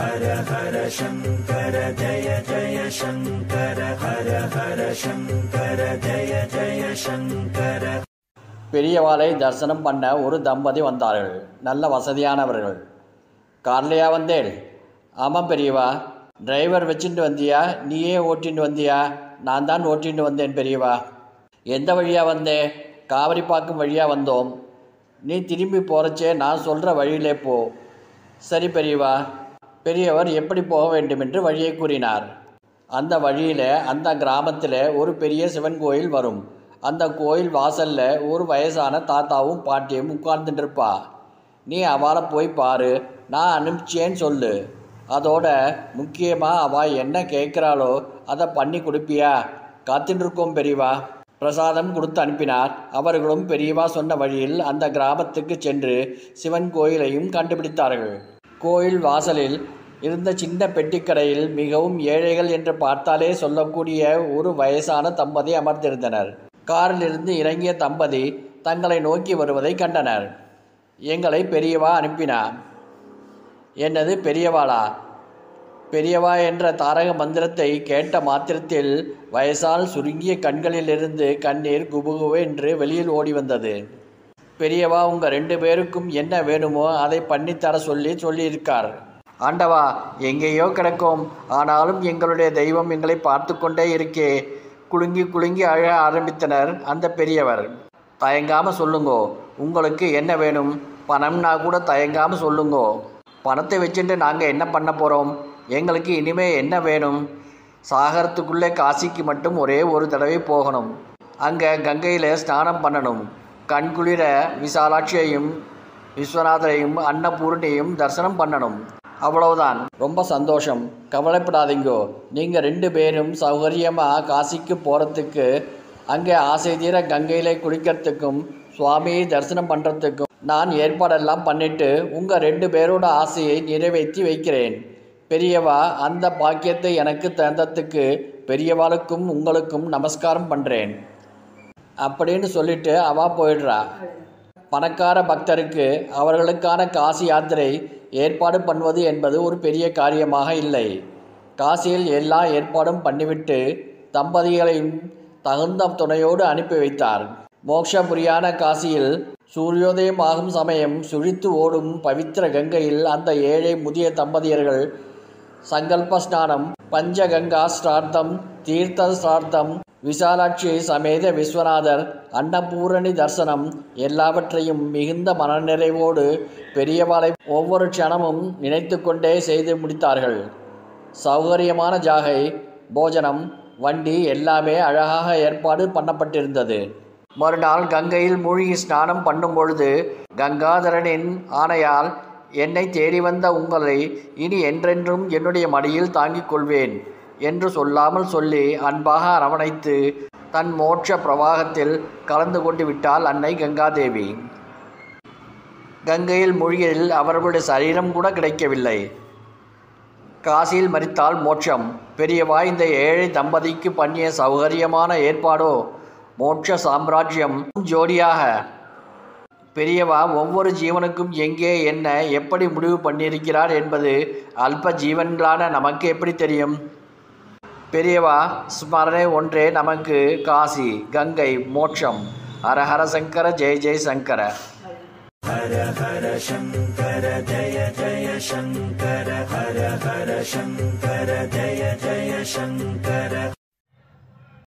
ஹர ஹர சங்கர ஜய ஜய சங்கர ஹர ஹர சங்கர ஜய ஜய சங்கர பெரியவாளை தரிசனம் பண்ண ஒரு தம்பதி வந்தார்கள் நல்ல வசதியானவர்கள் கார்லையா வந்தேன் ஆமாம் பெரியவா டிரைவர் வச்சுட்டு வந்தியா நீயே ஓட்டிட்டு வந்தியா நான் தான் ஓட்டிட்டு வந்தேன் பெரியவா எந்த வழியாக வந்தேன் காவிரிப்பாக்கம் வழியாக வந்தோம் நீ திரும்பி போகிறச்சே நான் சொல்கிற வழியிலே போ சரி பெரியவா பெரியவர் எப்படி போக வேண்டும் என்று வழியை கூறினார் அந்த வழியில் அந்த கிராமத்தில் ஒரு பெரிய சிவன் கோயில் வரும் அந்த கோயில் வாசல்ல ஒரு வயசான தாத்தாவும் பாட்டியும் உட்கார்ந்துட்டு இருப்பா நீ அவளை போய் பாரு நான் அனுப்பிச்சேன்னு சொல்லு அதோட முக்கியமாக அவள் என்ன கேட்குறாளோ அதை பண்ணி கொடுப்பியா காத்துட்டு இருக்கோம் பெரியவா பிரசாதம் கொடுத்து அனுப்பினார் அவர்களும் பெரியவா சொன்ன வழியில் அந்த கிராமத்துக்கு சென்று சிவன் கோயிலையும் கண்டுபிடித்தார்கள் கோயில் வாசலில் இருந்த சின்ன பெட்டிக்கடையில் மிகவும் ஏழைகள் என்று பார்த்தாலே சொல்லக்கூடிய ஒரு வயசான தம்பதி அமர்ந்திருந்தனர் காரிலிருந்து இறங்கிய தம்பதி தங்களை நோக்கி வருவதை கண்டனர் எங்களை பெரியவா அனுப்பினார் என்னது பெரியவாளா பெரியவா என்ற தாரக மந்திரத்தை கேட்ட மாத்திரத்தில் வயசால் சுருங்கிய கண்களிலிருந்து கண்ணீர் குபுகுவு என்று வெளியில் ஓடி வந்தது பெரியவா உங்க ரெண்டு பேருக்கும் என்ன வேணுமோ அதை பண்ணித்தர சொல்லி சொல்லியிருக்கார் ஆண்டவா எங்கேயோ கிடக்கும் ஆனாலும் எங்களுடைய தெய்வம் எங்களை பார்த்து கொண்டே இருக்கே குலுங்கி குலுங்கி அழ ஆரம்பித்தனர் அந்த பெரியவர் தயங்காம சொல்லுங்கோ உங்களுக்கு என்ன வேணும் பணம்னா கூட தயங்காம சொல்லுங்கோ பணத்தை வச்சுட்டு நாங்கள் என்ன பண்ண போகிறோம் எங்களுக்கு இனிமே என்ன வேணும் சாகரத்துக்குள்ளே காசிக்கு மட்டும் ஒரே ஒரு தடவை போகணும் அங்கே கங்கையில் ஸ்நானம் பண்ணணும் கண்குளிர விசாலாட்சியையும் விஸ்வநாதரையும் அன்னபூர்ணியையும் தரிசனம் பண்ணணும் அவ்வளவுதான் ரொம்ப சந்தோஷம் கவலைப்படாதீங்கோ நீங்கள் ரெண்டு பேரும் சௌகரியமாக காசிக்கு போகிறதுக்கு அங்கே ஆசை தீர கங்கையிலே குளிக்கிறதுக்கும் சுவாமியை தரிசனம் பண்ணுறதுக்கும் நான் ஏற்பாடெல்லாம் பண்ணிட்டு உங்கள் ரெண்டு பேரோட ஆசையை நிறைவேற்றி வைக்கிறேன் பெரியவா அந்த பாக்கியத்தை எனக்கு தந்ததுக்கு பெரியவாளுக்கும் உங்களுக்கும் நமஸ்காரம் பண்ணுறேன் அப்படின்னு சொல்லிட்டு அவ போயிடுறா பணக்கார பக்தருக்கு அவர்களுக்கான காசி யாத்திரை ஏற்பாடு பண்ணுவது என்பது ஒரு பெரிய காரியமாக இல்லை காசியில் எல்லா ஏற்பாடும் பண்ணிவிட்டு தம்பதிகளையும் தகுந்த துணையோடு அனுப்பி வைத்தார் மோட்சபுரியான காசியில் சூரியோதயம் ஆகும் சமயம் சுழித்து ஓடும் பவித்திர கங்கையில் அந்த ஏழை முதிய தம்பதியர்கள் சங்கல்ப ஸ்நானம் பஞ்சகங்கா ஸ்ரார்த்தம் தீர்த்த ஸ்ரார்த்தம் விசாலாட்சி சமேத விஸ்வநாதர் அன்னபூரணி தரிசனம் எல்லாவற்றையும் மிகுந்த மனநிறைவோடு பெரியவாளை ஒவ்வொரு க்ஷணமும் நினைத்து கொண்டே செய்து முடித்தார்கள் சௌகரியமான ஜாகை போஜனம் வண்டி எல்லாமே அழகாக ஏற்பாடு பண்ணப்பட்டிருந்தது மறுநாள் கங்கையில் மூழ்கி ஸ்நானம் பண்ணும் பொழுது கங்காதரனின் ஆணையால் என்னை தேடி வந்த உங்களை இனி என்றென்றும் என்னுடைய மடியில் தாங்கிக் கொள்வேன் என்று சொல்லாமல் சொல்லி அன்பாக அரவணைத்து தன் மோட்ச பிரவாகத்தில் கலந்து கொண்டு விட்டாள் அன்னை கங்காதேவி கங்கையில் மூழ்கியில் அவர்களுடைய சரீரம் கூட கிடைக்கவில்லை காசியில் மறித்தால் மோட்சம் பெரியவா இந்த ஏழை தம்பதிக்கு பண்ணிய சௌகரியமான ஏற்பாடோ மோட்ச சாம்ராஜ்யம் ஜோடியாக பெரியவா ஒவ்வொரு ஜீவனுக்கும் எங்கே என்ன எப்படி முடிவு பண்ணியிருக்கிறார் என்பது அல்ப ஜீவன்களான நமக்கு எப்படி தெரியும் பெரியவா ஸ்மரணை ஒன்றே நமக்கு காசி கங்கை மோட்சம் ஹரஹர சங்கர ஜெய ஜெய சங்கர ஹர ஹர சங்கர ஜய ஜய சங்கர ஹர ஹர சங்கர ஜய ஜய சங்கர